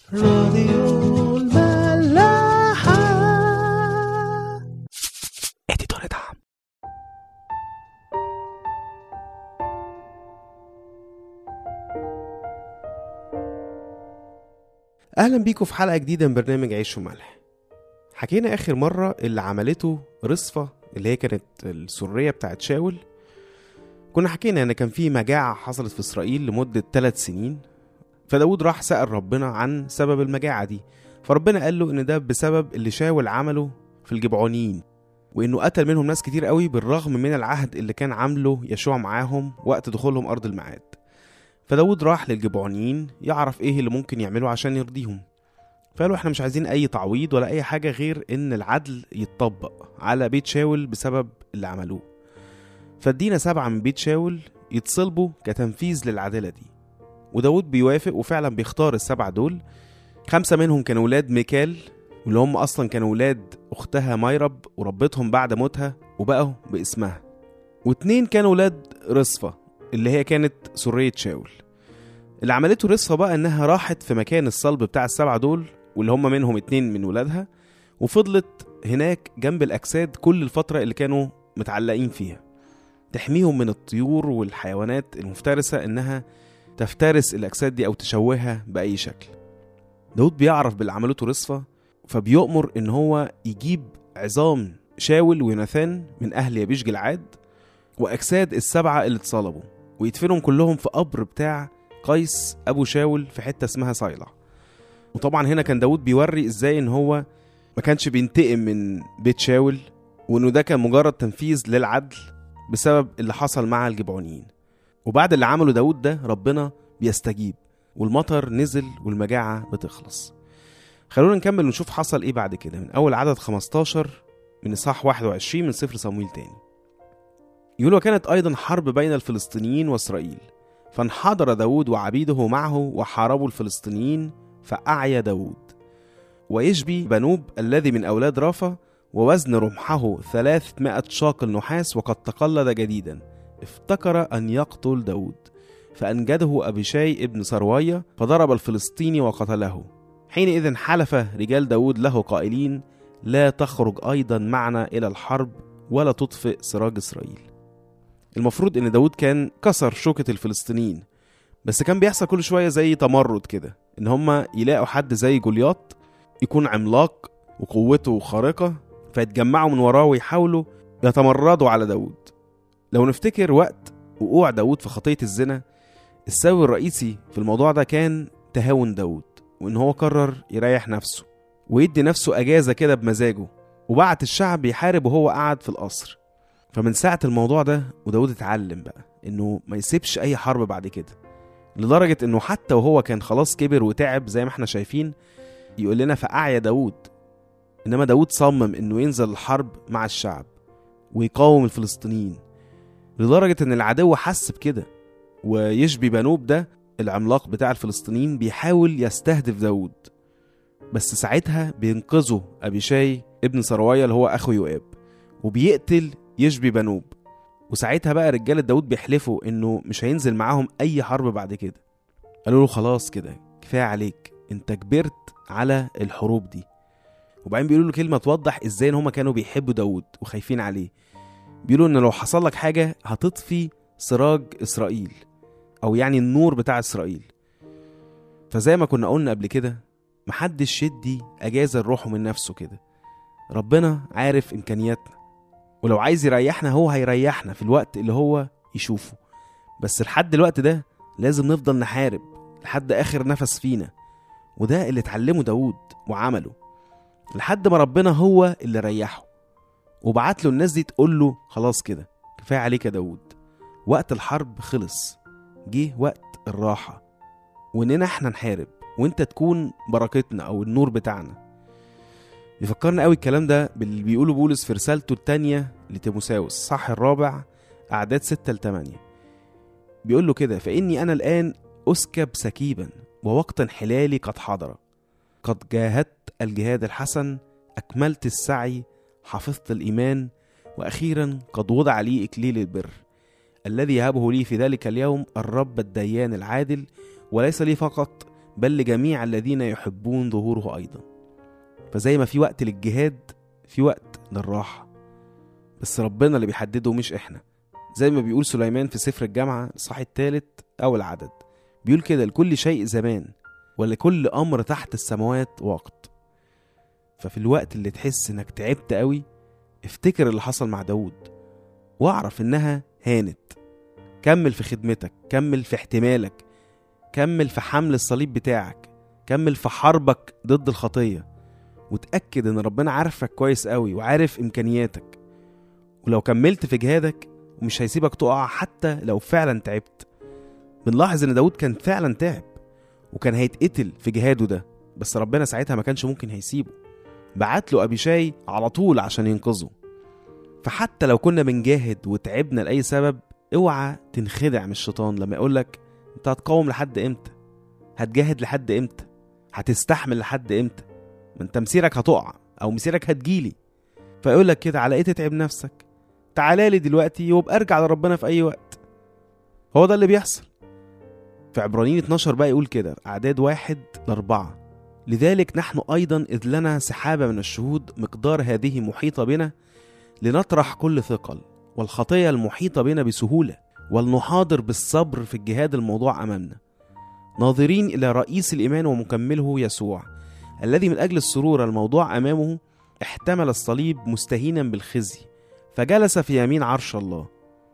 راديو الملاحة اديتور دعم اهلا بيكم في حلقة جديدة من برنامج عيش وملح حكينا اخر مرة اللي عملته رصفة اللي هي كانت السرية بتاعت شاول كنا حكينا ان كان في مجاعة حصلت في اسرائيل لمدة ثلاث سنين فداود راح سأل ربنا عن سبب المجاعة دي فربنا قال له ان ده بسبب اللي شاول عمله في الجبعونيين وانه قتل منهم ناس كتير قوي بالرغم من العهد اللي كان عامله يشوع معاهم وقت دخولهم ارض الميعاد فداود راح للجبعونيين يعرف ايه اللي ممكن يعمله عشان يرضيهم فقالوا احنا مش عايزين اي تعويض ولا اي حاجة غير ان العدل يتطبق على بيت شاول بسبب اللي عملوه فادينا سبعة من بيت شاول يتصلبوا كتنفيذ للعدالة دي وداود بيوافق وفعلا بيختار السبعة دول خمسة منهم كانوا ولاد ميكال واللي هم أصلا كانوا ولاد أختها مايرب وربتهم بعد موتها وبقوا باسمها واتنين كانوا ولاد رصفة اللي هي كانت سرية شاول اللي عملته رصفة بقى إنها راحت في مكان الصلب بتاع السبعة دول واللي هم منهم اتنين من ولادها وفضلت هناك جنب الأجساد كل الفترة اللي كانوا متعلقين فيها تحميهم من الطيور والحيوانات المفترسة إنها تفترس الأجساد دي أو تشوهها بأي شكل داود بيعرف باللي عملته رصفة فبيؤمر إن هو يجيب عظام شاول ويوناثان من أهل يبيش جلعاد وأجساد السبعة اللي اتصلبوا ويدفنهم كلهم في قبر بتاع قيس أبو شاول في حتة اسمها صايلع وطبعا هنا كان داود بيوري إزاي إن هو ما كانش بينتقم من بيت شاول وإنه ده كان مجرد تنفيذ للعدل بسبب اللي حصل مع الجبعونيين وبعد اللي عمله داود ده ربنا بيستجيب والمطر نزل والمجاعة بتخلص خلونا نكمل ونشوف حصل ايه بعد كده من اول عدد 15 من اصحاح 21 من سفر صمويل تاني يقول وكانت ايضا حرب بين الفلسطينيين واسرائيل فانحدر داود وعبيده معه وحاربوا الفلسطينيين فأعيا داود ويشبي بنوب الذي من أولاد رافا ووزن رمحه ثلاثمائة شاقل نحاس وقد تقلد جديدا افتكر أن يقتل داود فأنجده أبيشاي ابن سروية فضرب الفلسطيني وقتله حينئذ حلف رجال داود له قائلين لا تخرج أيضا معنا إلى الحرب ولا تطفئ سراج إسرائيل المفروض إن داود كان كسر شوكة الفلسطينيين بس كان بيحصل كل شوية زي تمرد كده إن هما يلاقوا حد زي جولياط يكون عملاق وقوته خارقة فيتجمعوا من وراه ويحاولوا يتمردوا على داود لو نفتكر وقت وقوع داود في خطية الزنا السبب الرئيسي في الموضوع ده كان تهاون داود وإن هو قرر يريح نفسه ويدي نفسه أجازة كده بمزاجه وبعت الشعب يحارب وهو قاعد في القصر فمن ساعة الموضوع ده وداود اتعلم بقى إنه ما يسيبش أي حرب بعد كده لدرجة إنه حتى وهو كان خلاص كبر وتعب زي ما احنا شايفين يقول لنا فأعيا داود إنما داود صمم إنه ينزل الحرب مع الشعب ويقاوم الفلسطينيين لدرجة إن العدو حس بكده ويشبي بنوب ده العملاق بتاع الفلسطينيين بيحاول يستهدف داود بس ساعتها بينقذه أبيشاي ابن سروية اللي هو أخو يؤاب وبيقتل يشبي بنوب وساعتها بقى رجالة داود بيحلفوا إنه مش هينزل معاهم أي حرب بعد كده قالوا له خلاص كده كفاية عليك انت كبرت على الحروب دي وبعدين بيقولوا له كلمة توضح ازاي ان هما كانوا بيحبوا داود وخايفين عليه بيقولوا ان لو حصل لك حاجة هتطفي سراج اسرائيل او يعني النور بتاع اسرائيل فزي ما كنا قلنا قبل كده محدش يدي اجازة لروحه من نفسه كده ربنا عارف امكانياتنا ولو عايز يريحنا هو هيريحنا في الوقت اللي هو يشوفه بس لحد الوقت ده لازم نفضل نحارب لحد اخر نفس فينا وده اللي اتعلمه داود وعمله لحد ما ربنا هو اللي ريحه وبعت له الناس دي تقول له خلاص كده كفايه عليك يا داود وقت الحرب خلص جه وقت الراحه واننا احنا نحارب وانت تكون بركتنا او النور بتاعنا يفكرنا قوي الكلام ده باللي بيقوله بولس في رسالته التانية لتيموساوس صح الرابع أعداد ستة لتمانية بيقول له كده فإني أنا الآن أسكب سكيبا ووقت انحلالي قد حضر قد جاهدت الجهاد الحسن أكملت السعي حفظت الإيمان وأخيرا قد وضع لي إكليل البر الذي يهبه لي في ذلك اليوم الرب الديان العادل وليس لي فقط بل لجميع الذين يحبون ظهوره أيضا فزي ما في وقت للجهاد في وقت للراحة بس ربنا اللي بيحدده مش إحنا زي ما بيقول سليمان في سفر الجامعة الصح الثالث أو العدد بيقول كده لكل شيء زمان ولكل أمر تحت السماوات وقت ففي الوقت اللي تحس إنك تعبت قوي افتكر اللي حصل مع داود واعرف إنها هانت كمل في خدمتك كمل في احتمالك كمل في حمل الصليب بتاعك كمل في حربك ضد الخطية وتأكد إن ربنا عارفك كويس قوي وعارف إمكانياتك ولو كملت في جهادك ومش هيسيبك تقع حتى لو فعلا تعبت بنلاحظ إن داود كان فعلا تعب وكان هيتقتل في جهاده ده بس ربنا ساعتها ما كانش ممكن هيسيبه بعت له أبيشاي على طول عشان ينقذه فحتى لو كنا بنجاهد وتعبنا لأي سبب اوعى تنخدع من الشيطان لما يقولك انت هتقاوم لحد امتى هتجاهد لحد امتى هتستحمل لحد امتى ما انت مسيرك هتقع او مسيرك هتجيلي فيقول لك كده على ايه تتعب نفسك تعالى لي دلوقتي وابقى ارجع لربنا في اي وقت هو ده اللي بيحصل في عبرانيين 12 بقى يقول كده اعداد واحد لاربعة لذلك نحن ايضا اذ لنا سحابة من الشهود مقدار هذه محيطة بنا لنطرح كل ثقل والخطية المحيطة بنا بسهولة ولنحاضر بالصبر في الجهاد الموضوع أمامنا ناظرين إلى رئيس الإيمان ومكمله يسوع الذي من أجل السرور الموضوع أمامه احتمل الصليب مستهينا بالخزي فجلس في يمين عرش الله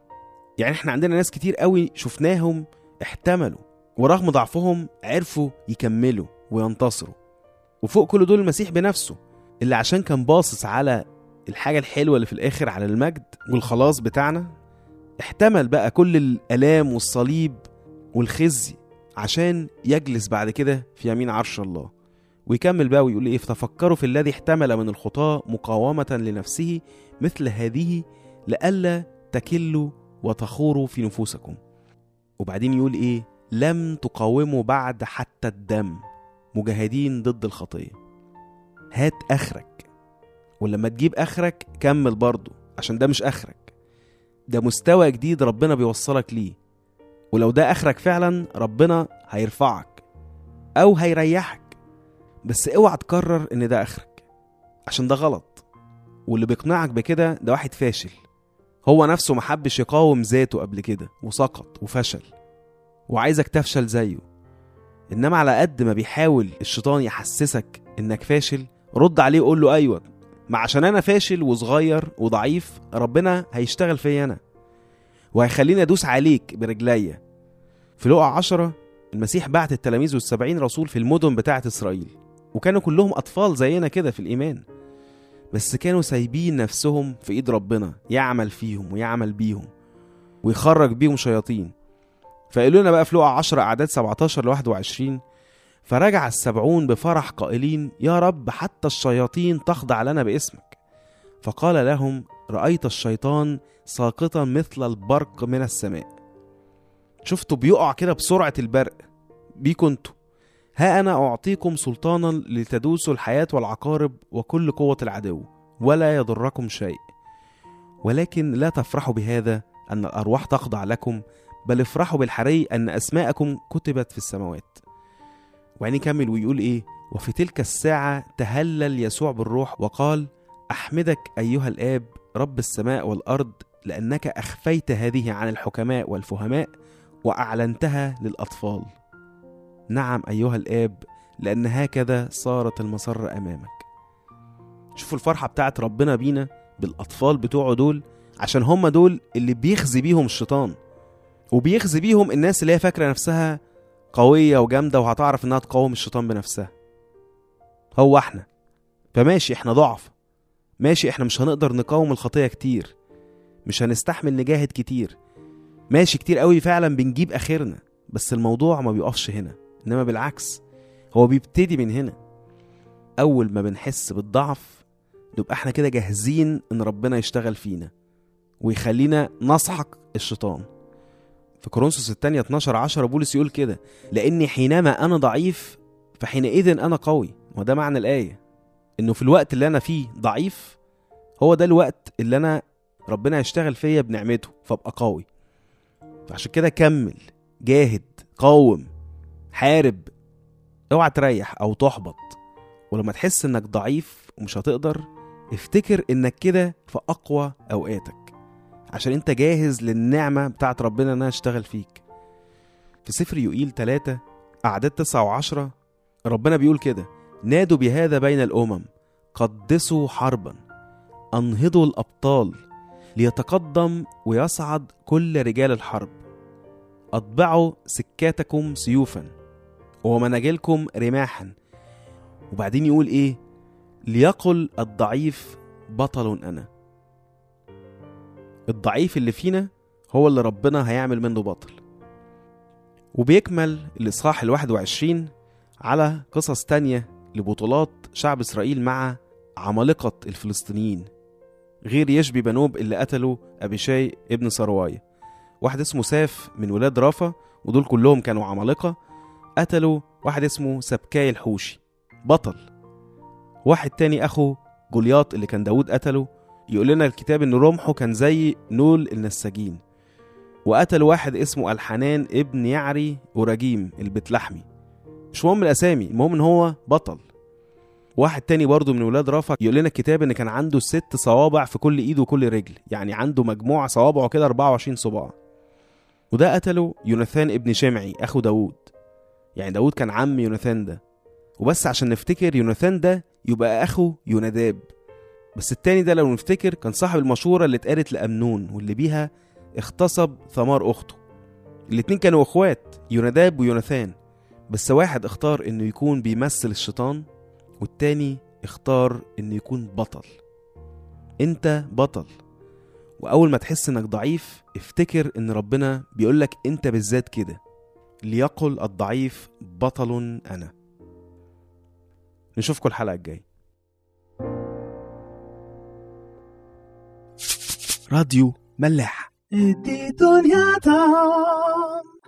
يعني احنا عندنا ناس كتير قوي شفناهم احتملوا ورغم ضعفهم عرفوا يكملوا وينتصروا وفوق كل دول المسيح بنفسه اللي عشان كان باصص على الحاجة الحلوة اللي في الآخر على المجد والخلاص بتاعنا احتمل بقى كل الآلام والصليب والخزي عشان يجلس بعد كده في يمين عرش الله ويكمل بقى ويقول ايه فتفكروا في الذي احتمل من الخطاة مقاومة لنفسه مثل هذه لئلا تكلوا وتخوروا في نفوسكم وبعدين يقول ايه لم تقاوموا بعد حتى الدم مجاهدين ضد الخطية هات اخرك ولما تجيب اخرك كمل برضه عشان ده مش اخرك ده مستوى جديد ربنا بيوصلك ليه ولو ده اخرك فعلا ربنا هيرفعك او هيريحك بس اوعى تكرر ان ده اخرك عشان ده غلط واللي بيقنعك بكده ده واحد فاشل هو نفسه محبش يقاوم ذاته قبل كده وسقط وفشل وعايزك تفشل زيه انما على قد ما بيحاول الشيطان يحسسك انك فاشل رد عليه وقول له ايوه ما عشان انا فاشل وصغير وضعيف ربنا هيشتغل فيا انا وهيخليني ادوس عليك برجليا في لقا عشرة المسيح بعت التلاميذ والسبعين رسول في المدن بتاعة إسرائيل وكانوا كلهم أطفال زينا كده في الإيمان بس كانوا سايبين نفسهم في إيد ربنا يعمل فيهم ويعمل بيهم ويخرج بيهم شياطين فقالوا لنا بقى في لقا 10 أعداد 17 ل 21 فرجع السبعون بفرح قائلين يا رب حتى الشياطين تخضع لنا باسمك فقال لهم رأيت الشيطان ساقطا مثل البرق من السماء شفتوا بيقع كده بسرعة البرق بيكوا انتوا ها أنا أعطيكم سلطانا لتدوسوا الحياة والعقارب وكل قوة العدو ولا يضركم شيء ولكن لا تفرحوا بهذا أن الأرواح تخضع لكم بل افرحوا بالحري أن أسماءكم كتبت في السماوات وبعدين يكمل ويقول إيه وفي تلك الساعة تهلل يسوع بالروح وقال أحمدك أيها الآب رب السماء والأرض لأنك أخفيت هذه عن الحكماء والفهماء وأعلنتها للأطفال نعم أيها الآب لأن هكذا صارت المسرة أمامك شوفوا الفرحة بتاعت ربنا بينا بالأطفال بتوعه دول عشان هم دول اللي بيخزي بيهم الشيطان وبيخزي بيهم الناس اللي هي فاكرة نفسها قوية وجامدة وهتعرف إنها تقاوم الشيطان بنفسها هو احنا فماشي احنا ضعف ماشي احنا مش هنقدر نقاوم الخطية كتير مش هنستحمل نجاهد كتير ماشي كتير قوي فعلا بنجيب اخرنا بس الموضوع ما بيقفش هنا انما بالعكس هو بيبتدي من هنا اول ما بنحس بالضعف نبقى احنا كده جاهزين ان ربنا يشتغل فينا ويخلينا نسحق الشيطان في كورنثوس الثانية 12 10 بولس يقول كده لاني حينما انا ضعيف فحينئذ انا قوي وده معنى الايه انه في الوقت اللي انا فيه ضعيف هو ده الوقت اللي انا ربنا يشتغل فيا بنعمته فابقى قوي فعشان كده كمل جاهد قاوم حارب اوعى تريح او تحبط ولما تحس انك ضعيف ومش هتقدر افتكر انك كده في اقوى اوقاتك عشان انت جاهز للنعمة بتاعت ربنا انها تشتغل فيك في سفر يوئيل 3 أعداد 9 و10 ربنا بيقول كده نادوا بهذا بين الأمم قدسوا حربا أنهضوا الأبطال ليتقدم ويصعد كل رجال الحرب أطبعوا سكاتكم سيوفا ومناجلكم رماحا وبعدين يقول إيه ليقل الضعيف بطل أنا الضعيف اللي فينا هو اللي ربنا هيعمل منه بطل وبيكمل الإصحاح الواحد وعشرين على قصص تانية لبطولات شعب إسرائيل مع عمالقة الفلسطينيين غير يشبي بنوب اللي قتلوا أبيشاي ابن سرواية واحد اسمه ساف من ولاد رافا ودول كلهم كانوا عمالقة قتلوا واحد اسمه سبكاي الحوشي بطل واحد تاني أخو جولياط اللي كان داود قتله يقول لنا الكتاب إن رمحه كان زي نول النساجين وقتل واحد اسمه الحنان ابن يعري وراجيم البتلحمي مش مهم الأسامي المهم إن هو بطل واحد تاني برضه من ولاد رافا يقول لنا الكتاب ان كان عنده ست صوابع في كل ايد وكل رجل يعني عنده مجموعة صوابعه كده 24 صباع وده قتله يوناثان ابن شمعي اخو داوود يعني داوود كان عم يوناثان ده وبس عشان نفتكر يوناثان ده يبقى اخو يوناداب بس التاني ده لو نفتكر كان صاحب المشورة اللي اتقالت لأمنون واللي بيها اغتصب ثمار أخته الاتنين كانوا اخوات يوناداب ويوناثان بس واحد اختار انه يكون بيمثل الشيطان والتاني اختار انه يكون بطل انت بطل واول ما تحس انك ضعيف افتكر ان ربنا بيقولك انت بالذات كده ليقل الضعيف بطل انا نشوفكم الحلقه الجايه راديو ملاح ادي دنيا دام